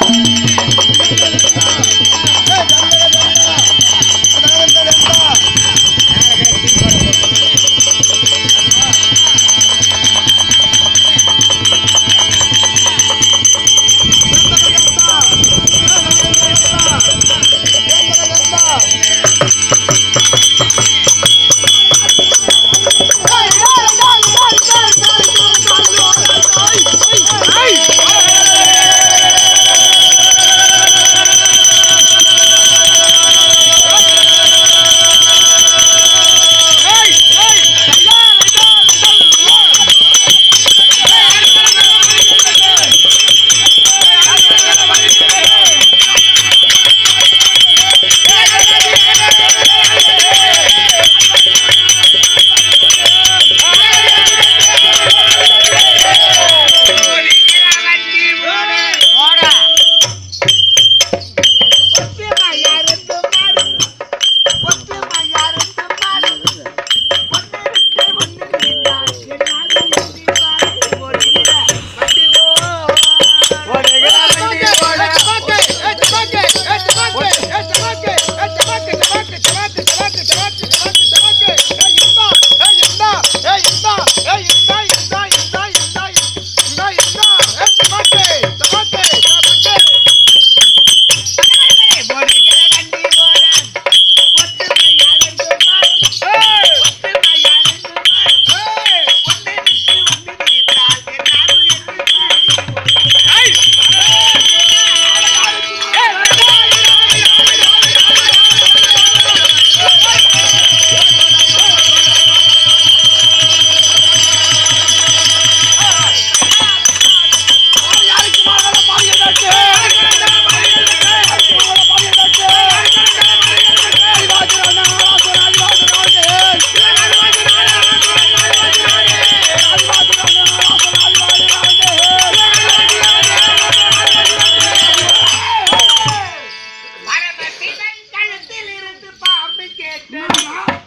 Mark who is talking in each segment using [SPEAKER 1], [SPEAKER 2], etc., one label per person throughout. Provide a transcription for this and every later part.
[SPEAKER 1] பரமசிவன் கழுத்தில் இருந்து பாம்பு கேட்டது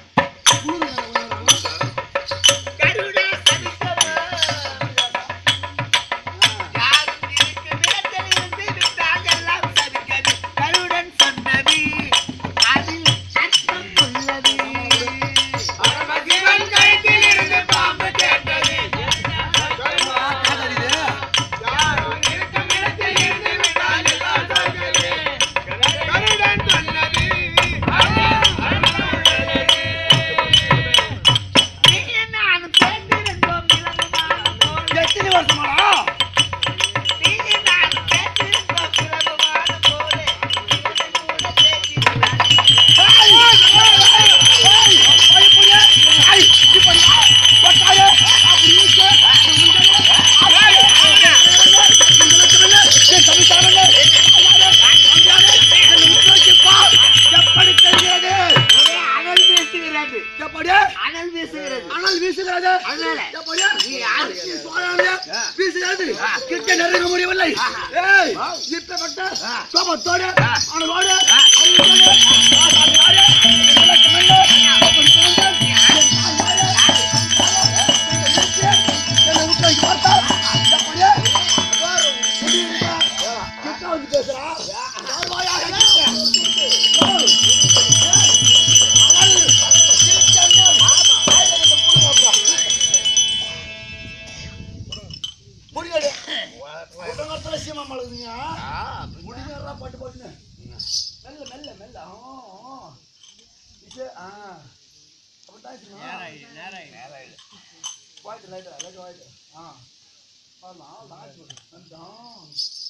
[SPEAKER 1] கருடா சபிக்கவா யாரும் இருக்கு நிலத்தில் இருந்து விட்டாங்கெல்லாம் சபிக்கது கருடன் சொன்னது அதில் அர்த்தம் உள்ளது பரமசிவன் கழுத்தில் இருந்து பாம்பு கேட்டது யாரும் இருக்கும் இடத்தில் இருந்து விட்டாங்கெல்லாம் சபிக்கது கருடன் சொன்னது நீ நானும் சேர்ந்திருந்தோம் இளங்குமான் போல.
[SPEAKER 2] எத்தனை வருஷமாடா
[SPEAKER 1] நீ நானும் சேர்ந்திருந்தோம் இளங்குமான் போல. இவனை கூட சேர்த்திருந்தாய். ஒரே அனல் வீசுகிறது அனல் வீசுகிறது
[SPEAKER 2] அனல் வீசுகிறது
[SPEAKER 1] அதனால
[SPEAKER 2] எப்படி?
[SPEAKER 1] நீ யாரு?
[SPEAKER 2] அரிசி சோறாலே வீசுகிறது. கிட்ட நெருங்க முடியவில்லை. ஏய், இப்படிப்பட்ட கோபத்தோடு, அனலோடு, அழுத்தோடு, ஆசாரியாரே, எங்களை கமெண்டு, அப்படி கமெண்டு, என் தாயாரே, என்னை வீசி, என்னை விட்டு வைக்க பார்த்தால், எப்படி? முடியுமா? கிட்ட வந்து பேசுறா? யார் வாயாக கிட்ட? அனல், கிழிச்சண்ணம். வாயில இருக்க புழு நோக்குறா. முடியல உடனத்துல சீமா மழுகுதுங்க முடிஞ்சா பாட்டு பாட்டுன்னு மெல்ல மெல்ல மெல்ல ஆ, ஆ. இது ஆ அப்படிதான் இருக்குங்க. வாய்ட்டு லைட்டு லைட்டு வாய்ட்டு ஆ வரலாம் அவ்வளோதான் ஆச்சு விடு. வந்துட்டான்.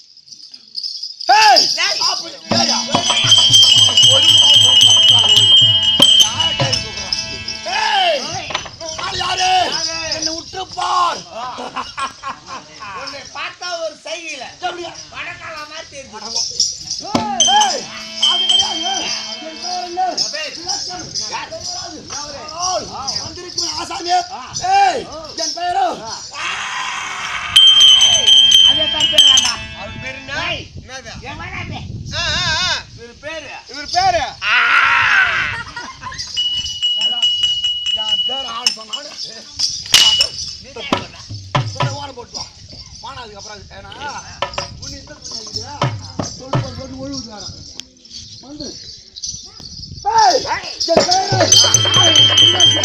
[SPEAKER 2] ஏய், அப்படி ஏய்யா. ஒரு நிமிஷம் உட்காரு, ஒரு. யார் கேள்வி கேட்குறான்? ஏய், யார் யாரு? என்னை விட்டு பார்
[SPEAKER 1] உன்னை பார்த்தா ஒரு சைகையில
[SPEAKER 2] எப்படியா
[SPEAKER 1] வடக்கால மாதிரி தெரியுது
[SPEAKER 2] ஏய், அது கிடையாது. என் பெயர் என்ன? இலக்கம். ஆள். வந்திருக்கும் ஆசாமி. ஏய், என் பெயரோ?
[SPEAKER 1] அதே தான் பேராண்டா
[SPEAKER 3] அவர் பேரு என்ன?
[SPEAKER 1] ஏய்,
[SPEAKER 3] என்னது?
[SPEAKER 1] எவனாண்டே
[SPEAKER 3] ஆ, ஆ, ஆ.
[SPEAKER 1] இவர் பேரு
[SPEAKER 3] இவர் பேரு
[SPEAKER 2] என் பேர் ஆள் சொன்னானு. கொஞ்சம் ஓரம் போட்டு வா. வானா அதுக்கப்புறம் அது. ஏன்னா, உன்னை இந்த புண்ணு இருக்குது. ஒழுகுது வேற. வந்து. ஏய், என் பேரு.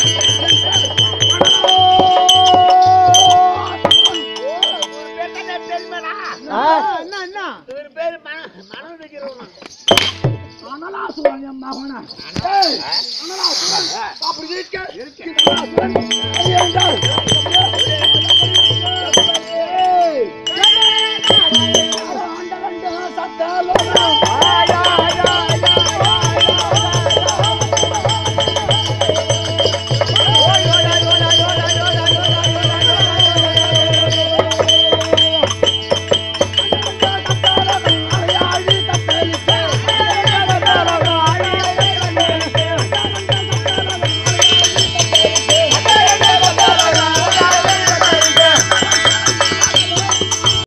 [SPEAKER 1] ஒரு பேர் தானே பெருமைடா.
[SPEAKER 2] என்ன என்ன
[SPEAKER 1] இவர் பேரு மன- மனம் வைக்கிறவன்.
[SPEAKER 2] அனலாசுரன் என் மகனா. ஏய், அனலாசுரன். அப்படி இருக்க. அனலாசுரன். ஐயங்கள். ஏய்.